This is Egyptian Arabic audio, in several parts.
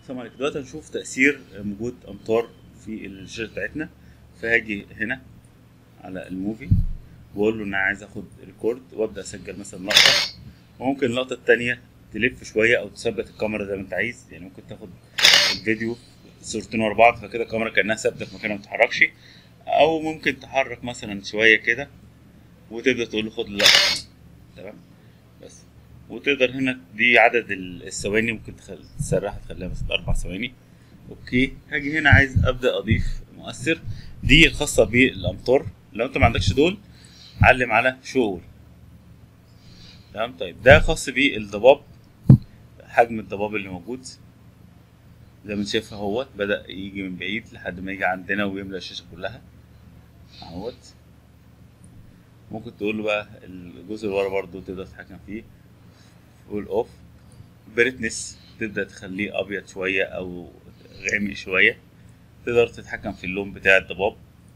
السلام عليكم دلوقتي هنشوف تأثير وجود أمطار في الشاشة بتاعتنا فهاجي هنا على الموفي وأقول له إن أنا عايز آخد ريكورد وأبدأ أسجل مثلا لقطة وممكن اللقطة التانية تلف شوية أو تثبت الكاميرا زي ما أنت عايز يعني ممكن تاخد الفيديو صورتين ورا بعض فكده الكاميرا كأنها ثابتة في مكانها متتحركش أو ممكن تحرك مثلا شوية كده وتبدأ تقول له خد اللقطة تمام بس وتقدر هنا دي عدد ال- الثواني ممكن تخل... تسرعها تخليها مثلا أربع ثواني أوكي هاجي هنا عايز أبدأ أضيف مؤثر دي الخاصة بالأمطار لو أنت ما عندكش دول علم على شغل تمام طيب ده خاص بالضباب حجم الضباب اللي موجود زي ما انت شايف اهوت بدأ يجي من بعيد لحد ما يجي عندنا ويملى الشاشة كلها اهوت ممكن تقول له بقى الجزء اللي ورا برضه تقدر تتحكم فيه فول اوف بريتنس تبدأ تخليه أبيض شوية أو غامق شوية تقدر تتحكم في اللون بتاع الضباب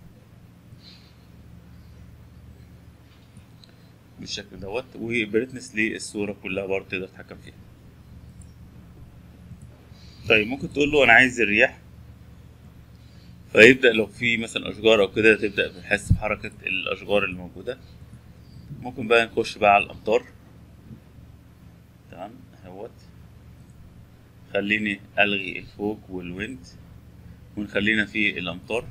بالشكل دوت وبريتنس للصورة كلها برضه تقدر تتحكم فيها طيب ممكن تقول له أنا عايز الرياح فيبدأ لو في مثلا أشجار أو كده تبدأ بتحس بحركة الأشجار اللي موجودة ممكن بقى نخش بقى على الأمطار تمام اهوت خليني ألغي الفوق والويند ونخلينا في الأمطار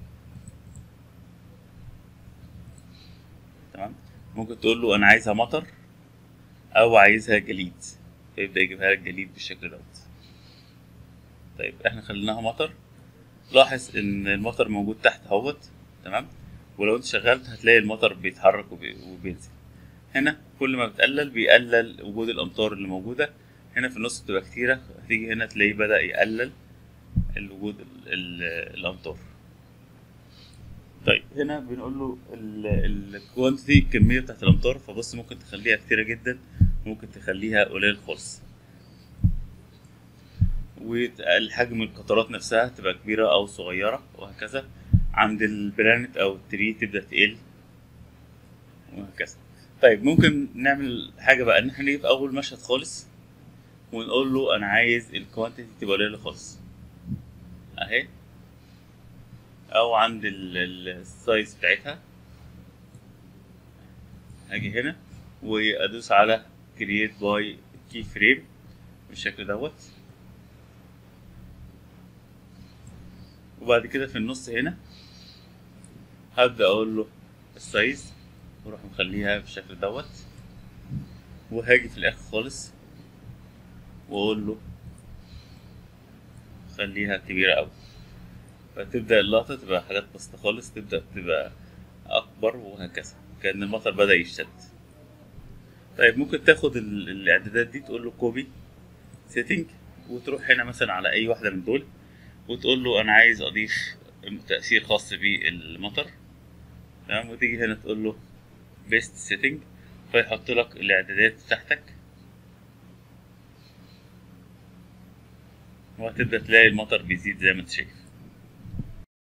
تمام ممكن تقول له أنا عايزها مطر أو عايزها جليد فيبدأ يجيبها لك جليد بالشكل دوت طيب احنا خليناها مطر لاحظ ان المطر موجود تحت اهوت تمام ولو انت شغلت هتلاقي المطر بيتحرك وبي- وبينزل هنا كل ما بتقلل بيقلل وجود الامطار اللي موجوده هنا في النص بتبقى كتيره هتيجي هنا تلاقيه بدا يقلل الوجود ال- ال- الامطار طيب هنا بنقول له الكوانتيتي الكميه بتاعت الامطار فبص ممكن تخليها كتيره جدا ممكن تخليها قليل خالص والحجم القطرات نفسها تبقى كبيرة أو صغيرة وهكذا عند البلانت أو التري تبدأ تقل وهكذا طيب ممكن نعمل حاجة بقى إن احنا نيجي في أول مشهد خالص ونقول له أنا عايز الكوانتيتي تبقى قليلة خالص أهي أو عند ال- ال- السايز بتاعتها أجي هنا وأدوس على create by key frame بالشكل دوت وبعد كده في النص هنا هبدأ أقول له السايز وأروح مخليها بالشكل دوت وهاجي في الآخر خالص وأقول له خليها كبيرة أوي فتبدأ اللقطة تبقى حاجات بسيطة خالص تبدأ تبقى أكبر وهكذا كأن المطر بدأ يشتد طيب ممكن تاخد ال- الإعدادات دي تقول له كوبي سيتنج وتروح هنا مثلا على أي واحدة من دول وتقول له انا عايز اضيف تأثير خاص بالمطر تمام وتيجي هنا تقول له بيست سيتنج فيحط لك الاعدادات بتاعتك وهتبدأ تلاقي المطر بيزيد زي ما انت شايف